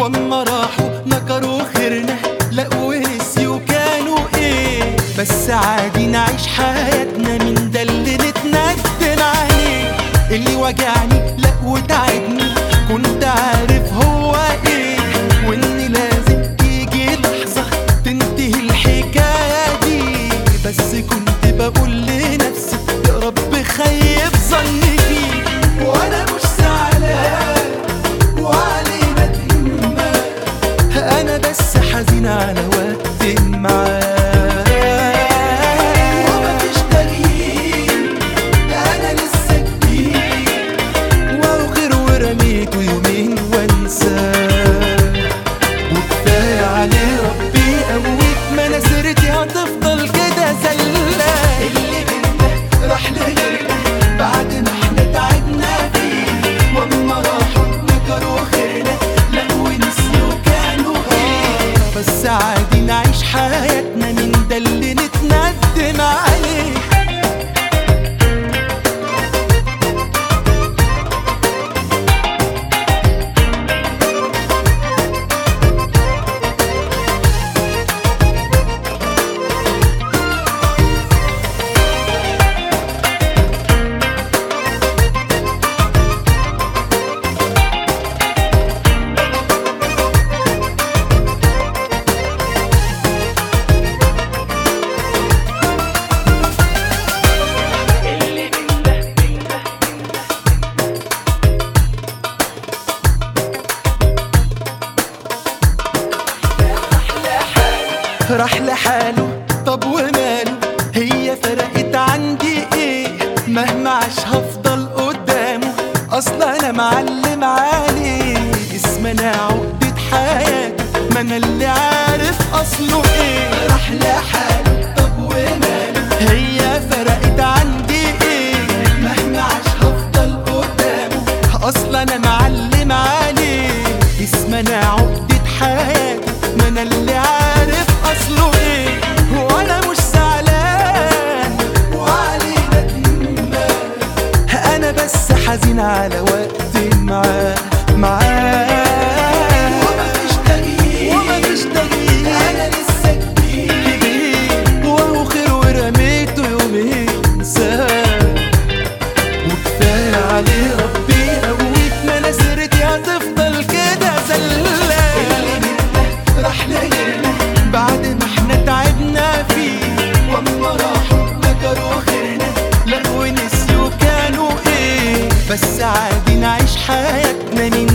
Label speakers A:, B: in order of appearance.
A: واما راحوا نكروا خيرنا لقوا نسيوا كانوا ايه بس عادي نعيش حياتنا من ده اللي نتندم عليه اللي وجعني لا وتعبني كنت عارف هو ايه واني لازم تيجي لحظة تنتهي الحكاية دي بس كنت بقول لنفسي يا رب خيب ظني فيه وانا مش زعلان وعلينا ندمان انا بس حزين على وقت معاه ومفيش تغيير انا لسه جديد واغير ورميته يومين وانساه وكفايه عليه ربي قويت ما انا سيرتي هتفضل كده زلة اللي بينا راح لغيرنا بعد ما احنا تعبنا فيه واما راحوا نكروا خيرنا لقوا نسيوا كانوا ايه بس عادي نعيش حياتنا من ده اللي نتندم عليه راح لحاله طب وماله هي فرقت عندي ايه مهما عاش هفضل قدامه اصلا انا معلم عليه اسم انا عقدة حياته ما انا اللي عارف اصله ايه راح لحاله طب وماله هي فرقت عندي ايه مهما عاش هفضل قدامه اصلا انا معلم عليه اسم انا عقدة حياته ما انا اللي عارف اصله ايه وانا مش زعلان وعلينا ندمان انا بس حزين على وقت معاه معاه ومفيش تغيير ومفيش تغيير انا لسه جديد وهو خير ورميته يومين ساب وكفايه عليه ربي قويت ما انا سيرتي هتفضل كده زلة اللي منا راح لغيرنا بعد ما احنا تعبنا فيه واما راحوا نكروا خيرنا لقوا نسيوا كانوا ايه بس عادي نعيش حياتنا من